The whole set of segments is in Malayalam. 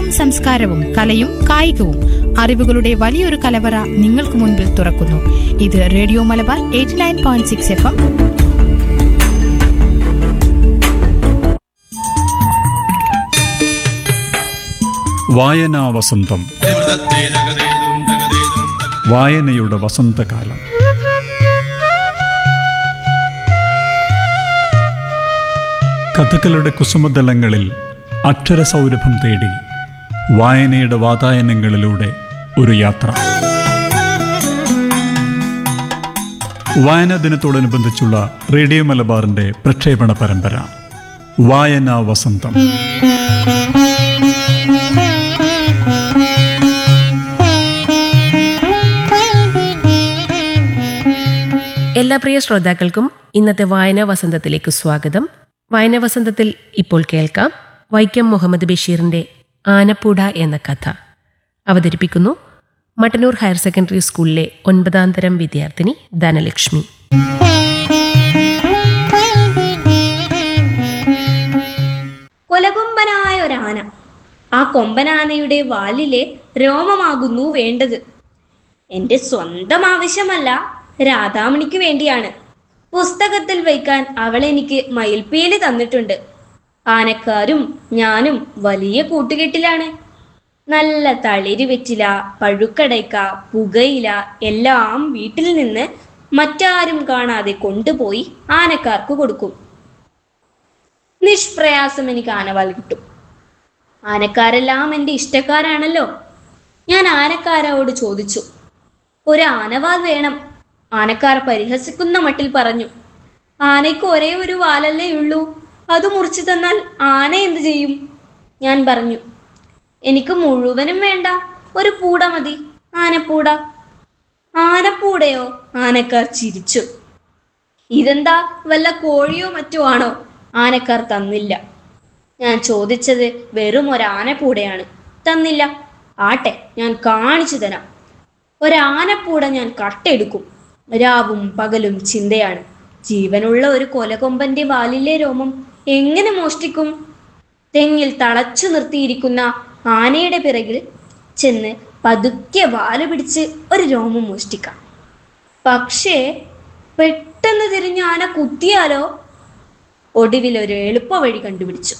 സംസ്കാരവും കലയും കായികവും അറിവുകളുടെ വലിയൊരു കലവറ നിങ്ങൾക്ക് മുൻപിൽ തുറക്കുന്നു ഇത് radio Malabar eighty nine point six F M വായനാ വസന്തം വായനയുടെ വസന്തകാലം കഥകളുടെ കുസുമതലങ്ങളിൽ അക്ഷരസൗരഭം തേടി വായനയുടെ വാതായനങ്ങളിലൂടെ ഒരു യാത്ര വായനാ ദിനത്തോടനുബന്ധിച്ചുള്ള റേഡിയോ മലബാറിന്റെ പ്രക്ഷേപണ പരമ്പര വായനാ വസന്തം എല്ലാ പ്രിയ ശ്രോതാക്കൾക്കും ഇന്നത്തെ വായനാ വസന്തത്തിലേക്ക് സ്വാഗതം വായനാ വസന്തത്തിൽ ഇപ്പോൾ കേൾക്കാം വൈക്കം മുഹമ്മദ് ബഷീറിന്റെ ആനപ്പൂട എന്ന കഥ അവതരിപ്പിക്കുന്നു മട്ടന്നൂർ ഹയർ സെക്കൻഡറി സ്കൂളിലെ ഒൻപതാം തരം വിദ്യാർത്ഥിനി ധനലക്ഷ്മി കൊലകൊമ്പനായ ഒരാന ആ കൊമ്പനാനയുടെ വാലിലെ രോമമാകുന്നു വേണ്ടത് എന്റെ സ്വന്തം ആവശ്യമല്ല രാധാമണിക്ക് വേണ്ടിയാണ് പുസ്തകത്തിൽ വയ്ക്കാൻ അവൾ എനിക്ക് മയിൽപ്പീലി തന്നിട്ടുണ്ട് ആനക്കാരും ഞാനും വലിയ കൂട്ടുകെട്ടിലാണ് നല്ല തളിര് വെറ്റില പഴുക്കടയ്ക്ക പുകയില എല്ലാം വീട്ടിൽ നിന്ന് മറ്റാരും കാണാതെ കൊണ്ടുപോയി ആനക്കാർക്ക് കൊടുക്കും നിഷ്പ്രയാസം എനിക്ക് ആനവാൽ കിട്ടും ആനക്കാരെല്ലാം എൻ്റെ ഇഷ്ടക്കാരാണല്ലോ ഞാൻ ആനക്കാരോട് ചോദിച്ചു ഒരു ആനവാൽ വേണം ആനക്കാർ പരിഹസിക്കുന്ന മട്ടിൽ പറഞ്ഞു ആനയ്ക്ക് ഒരേ ഒരു വാലല്ലേ ഉള്ളൂ അത് മുറിച്ചു തന്നാൽ ആന എന്ത് ചെയ്യും ഞാൻ പറഞ്ഞു എനിക്ക് മുഴുവനും വേണ്ട ഒരു പൂട മതി ആനപ്പൂട ആനപ്പൂടയോ ആനക്കാർ ചിരിച്ചു ഇതെന്താ വല്ല കോഴിയോ മറ്റോ ആണോ ആനക്കാർ തന്നില്ല ഞാൻ ചോദിച്ചത് വെറും ഒരാനപ്പൂടയാണ് തന്നില്ല ആട്ടെ ഞാൻ കാണിച്ചു തരാം ഒരാനപ്പൂട ഞാൻ കട്ടെടുക്കും രാവും പകലും ചിന്തയാണ് ജീവനുള്ള ഒരു കൊലകൊമ്പന്റെ വാലിലെ രോമം എങ്ങനെ മോഷ്ടിക്കും തെങ്ങിൽ തളച്ചു നിർത്തിയിരിക്കുന്ന ആനയുടെ പിറകിൽ ചെന്ന് പതുക്കെ വാല് പിടിച്ച് ഒരു രോമം മോഷ്ടിക്കാം പക്ഷേ പെട്ടെന്ന് തിരിഞ്ഞ് ആന കുത്തിയാലോ ഒടുവിൽ ഒരു എളുപ്പ വഴി കണ്ടുപിടിച്ചു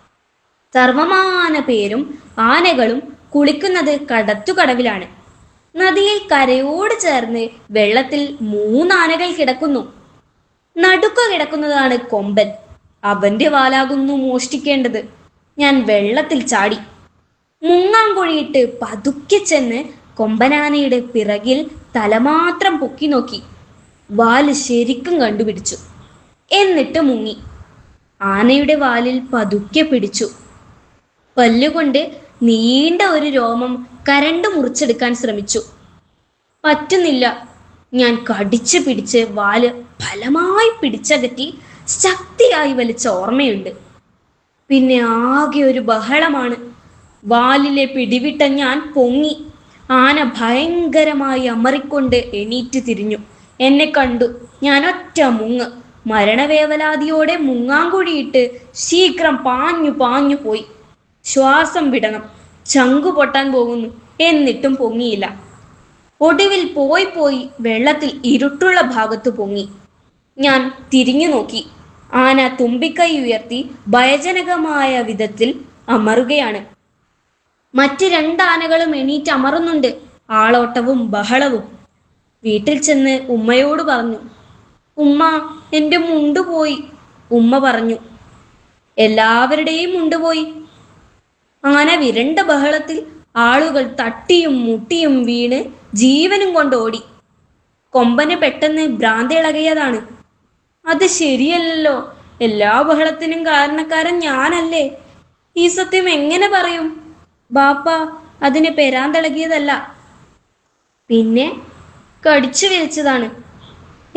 സർവമാന പേരും ആനകളും കുളിക്കുന്നത് കടത്തുകടവിലാണ് നദിയിൽ കരയോട് ചേർന്ന് വെള്ളത്തിൽ മൂന്നാനകൾ കിടക്കുന്നു നടുക്ക കിടക്കുന്നതാണ് കൊമ്പൻ അവന്റെ വാലാകുന്നു മോഷ്ടിക്കേണ്ടത് ഞാൻ വെള്ളത്തിൽ ചാടി മുങ്ങാങ്കുഴിയിട്ട് പതുക്കെ ചെന്ന് കൊമ്പനാനയുടെ പിറകിൽ തലമാത്രം പൊക്കി നോക്കി വാല് ശരിക്കും കണ്ടുപിടിച്ചു എന്നിട്ട് മുങ്ങി ആനയുടെ വാലിൽ പതുക്കെ പിടിച്ചു പല്ലുകൊണ്ട് നീണ്ട ഒരു രോമം കരണ്ട് മുറിച്ചെടുക്കാൻ ശ്രമിച്ചു പറ്റുന്നില്ല ഞാൻ കടിച്ചു പിടിച്ച് വാല് ഫലമായി പിടിച്ചകറ്റി ശക്തിയായി വലിച്ച ഓർമ്മയുണ്ട് പിന്നെ ആകെ ഒരു ബഹളമാണ് വാലിലെ പിടിവിട്ട ഞാൻ പൊങ്ങി ആന ഭയങ്കരമായി അമറിക്കൊണ്ട് എണീറ്റ് തിരിഞ്ഞു എന്നെ കണ്ടു ഞാൻ ഒറ്റ മുങ്ങ് മരണവേവലാതിയോടെ മുങ്ങാങ്കുഴിയിട്ട് ശീഘ്രം പാഞ്ഞു പാഞ്ഞു പോയി ശ്വാസം വിടണം ചങ്കു പൊട്ടാൻ പോകുന്നു എന്നിട്ടും പൊങ്ങിയില്ല ഒടുവിൽ പോയി പോയി വെള്ളത്തിൽ ഇരുട്ടുള്ള ഭാഗത്ത് പൊങ്ങി ഞാൻ തിരിഞ്ഞു നോക്കി ആന തുമ്പിക്കൈ ഉയർത്തി ഭയജനകമായ വിധത്തിൽ അമറുകയാണ് മറ്റ് രണ്ട് ആനകളും എണീറ്റ് അമറുന്നുണ്ട് ആളോട്ടവും ബഹളവും വീട്ടിൽ ചെന്ന് ഉമ്മയോട് പറഞ്ഞു ഉമ്മ എൻ്റെ മുണ്ട് പോയി ഉമ്മ പറഞ്ഞു എല്ലാവരുടെയും മുണ്ട് പോയി ആന വിരണ്ട ബഹളത്തിൽ ആളുകൾ തട്ടിയും മുട്ടിയും വീണ് ജീവനും കൊണ്ട് ഓടി കൊമ്പന് പെട്ടെന്ന് ഭ്രാന്തി ഇളകിയതാണ് അത് ശരിയല്ലല്ലോ എല്ലാ ബഹളത്തിനും കാരണക്കാരൻ ഞാനല്ലേ ഈ സത്യം എങ്ങനെ പറയും ബാപ്പ അതിന് പെരാന്തിളകിയതല്ല പിന്നെ കടിച്ചു വലിച്ചതാണ്